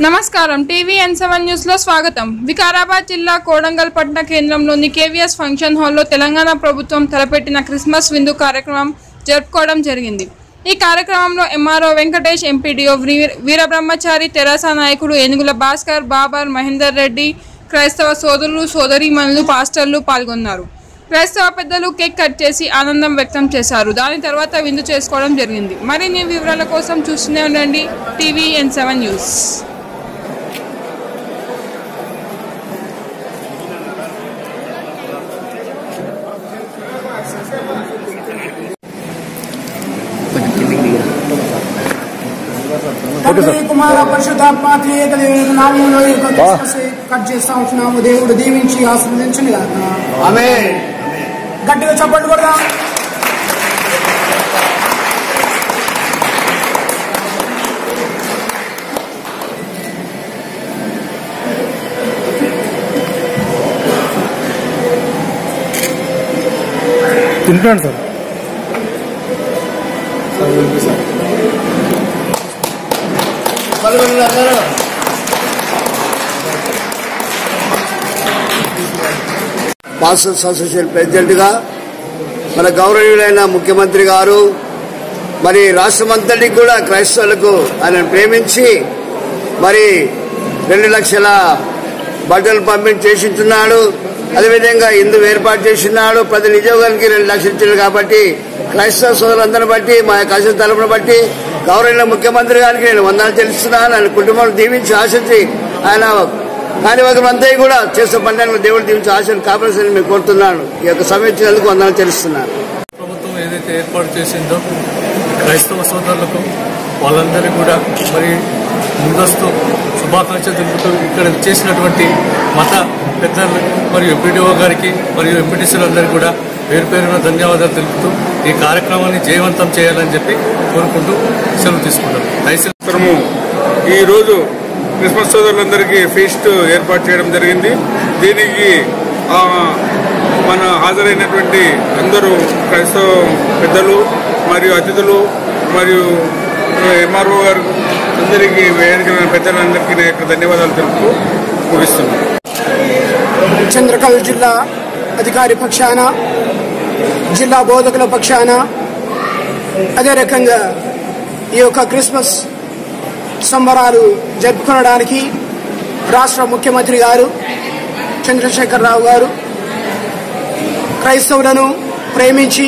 నమస్కారం టీవీ ఎన్ seven news లో స్వాగతం వికారాబాద్ జిల్లా కోడంగల్ పట్టణ కేంద్రంలోని కేవీఎస్ ఫంక్షన్ హాల్లో తెలంగాణ ప్రభుత్వం తలపెట్టిన క్రిస్మస్ విందు కార్యక్రమం జరుపుకోవడం జరిగింది ఈ కార్యక్రమంలో ఎంఆర్ఓ వెంకటేష్ ఎంపీడీఓ వీరబ్రహ్మచారి తెరాస నాయకుడు ఏనుగుల భాస్కర్ బాబర్ మహేందర్ రెడ్డి క్రైస్తవ సోదరులు సోదరీమణులు పాస్టర్లు పాల్గొన్నారు క్రైస్తవ పెద్దలు కేక్ కట్ చేసి ఆనందం వ్యక్తం చేశారు దాని తర్వాత విందు చేసుకోవడం జరిగింది మరిన్ని వివరాల కోసం చూస్తూనే ఉండండి టీవీ ఎన్ సెవెన్ న్యూస్ తండ్రి కుమార పరిశుద్ధాత్మ త్రియేక దేవుని నామంలో ఈ యొక్క క్రిస్మస్ కట్ చేస్తా ఉంటున్నాము దేవుడు దీవించి ఆశీర్వదించండి గాక ఆమె గట్టిగా చప్పట్లు కూడా తింటున్నాను సార్ పాస్టర్స్ అసోసియేషన్ ప్రెసిడెంట్ గా మన గౌరవనీయులైన ముఖ్యమంత్రి గారు మరి రాష్ట్రమంతటికి కూడా క్రైస్తవులకు ఆయన ప్రేమించి మరి రెండు లక్షల బట్టలు పంపిణీ చేసించున్నాడు అదేవిధంగా ఇందు ఏర్పాటు చేసినాడు ప్రతి నిజోగానికి రెండు లక్షలు ఇచ్చారు కాబట్టి క్రైస్తవ సోదరులందరిని బట్టి మా యొక్క అసలు తరపున బట్టి గౌరవ ముఖ్యమంత్రి గారికి నేను వందనాలు తెలుస్తున్నాను ఆయన కుటుంబం దీవించి ఆశించి ఆయన కార్యవర్గం అంతా కూడా చేసే పండుగను దేవుడు దీవించి ఆశను కాపాల్సింది మేము కోరుతున్నాను ఈ యొక్క సమయం ఇచ్చినందుకు వందనాలు తెలుస్తున్నాను ప్రభుత్వం ఏదైతే ఏర్పాటు చేసిందో క్రైస్తవ సోదరులకు వాళ్ళందరికీ కూడా మరి ముందస్తు శుభాకాంక్షలు తెలుపుతూ ఇక్కడ చేసినటువంటి మత పెద్దలకు మరియు ఎంపీడీఓ గారికి మరియు ఎంపీటీసీలందరికీ కూడా పేరు పేరున ధన్యవాదాలు తెలుపుతూ ఈ కార్యక్రమాన్ని జయవంతం చేయాలని చెప్పి కోరుకుంటూ సెలవు తీసుకుంటాం దయచేసి సంవత్సరము ఈ రోజు క్రిస్మస్ సోదరులందరికీ ఫీస్ట్ ఏర్పాటు చేయడం జరిగింది దీనికి ఆ, మన హాజరైనటువంటి అందరూ క్రైస్తవ పెద్దలు మరియు అతిథులు మరియు ఎంఆర్ఓ గారు అందరికీ వేదిక పెద్దలందరికీ నా యొక్క ధన్యవాదాలు తెలుపుతూ ముగిస్తున్నాను చంద్రకల్ జిల్లా అధికారి పక్షాన జిల్లా బోధకుల పక్షాన అదే రకంగా ఈ యొక్క క్రిస్మస్ సంబరాలు జరుపుకోవడానికి రాష్ట్ర ముఖ్యమంత్రి గారు చంద్రశేఖరరావు గారు క్రైస్తవులను ప్రేమించి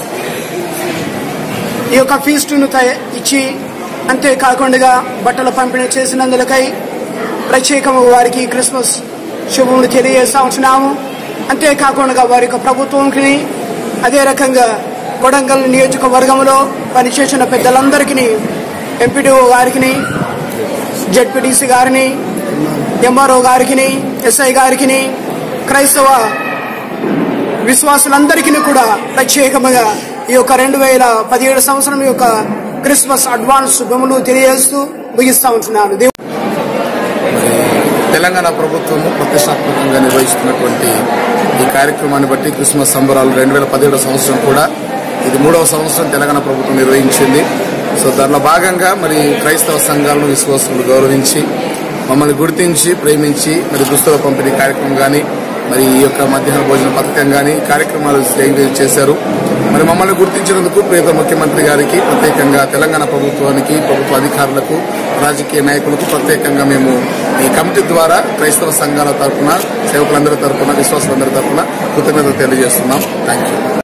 ఈ యొక్క ఫీస్టును తయ- ఇచ్చి అంతేకాకుండా బట్టల పంపిణీ చేసినందులకై ప్రత్యేకము వారికి క్రిస్మస్ శుభములు తెలియజేస్తా ఉంటున్నాము అంతేకాకుండా వారి యొక్క ప్రభుత్వంకి అదే రకంగా కొడంగల్ నియోజకవర్గంలో పనిచేసిన పెద్దలందరికీ ఎంపీడీఓ గారికి జడ్పీటీసీ గారిని ఎంఆర్ఓ గారికి ఎస్ఐ గారికి క్రైస్తవ విశ్వాసులందరికీ కూడా ప్రత్యేకంగా ఈ యొక్క రెండు వేల పదిహేడు సంవత్సరం యొక్క క్రిస్మస్ అడ్వాన్స్ శుభములు తెలియజేస్తూ ముగిస్తా ఉంటున్నాను దేవు- తెలంగాణ ప్రభుత్వము ప్రతిష్టాత్మకంగా నిర్వహిస్తున్నటువంటి ఈ కార్యక్రమాన్ని బట్టి క్రిస్మస్ సంబరాలు రెండు వేల పదిహేడు సంవత్సరం కూడా ఇది మూడవ సంవత్సరం తెలంగాణ ప్రభుత్వం నిర్వహించింది సో దానిలో భాగంగా మరి క్రైస్తవ సంఘాలను విశ్వాసులు గౌరవించి మమ్మల్ని గుర్తించి ప్రేమించి మరి దుస్తుల పంపిణీ కార్యక్రమం కానీ మరి ఈ యొక్క మధ్యాహ్న భోజన పథకం కానీ కార్యక్రమాలు ఎంగేజ్ చేశారు మరి మమ్మల్ని గుర్తించినందుకు ప్రియత ముఖ్యమంత్రి గారికి ప్రత్యేకంగా తెలంగాణ ప్రభుత్వానికి ప్రభుత్వ అధికారులకు రాజకీయ నాయకులకు ప్రత్యేకంగా మేము ఈ కమిటీ ద్వారా క్రైస్తవ సంఘాల తరఫున సేవకులందరి తరఫున విశ్వాసులందరి తరఫున కృతజ్ఞతలు తెలియజేస్తున్నాం థ్యాంక్ యూ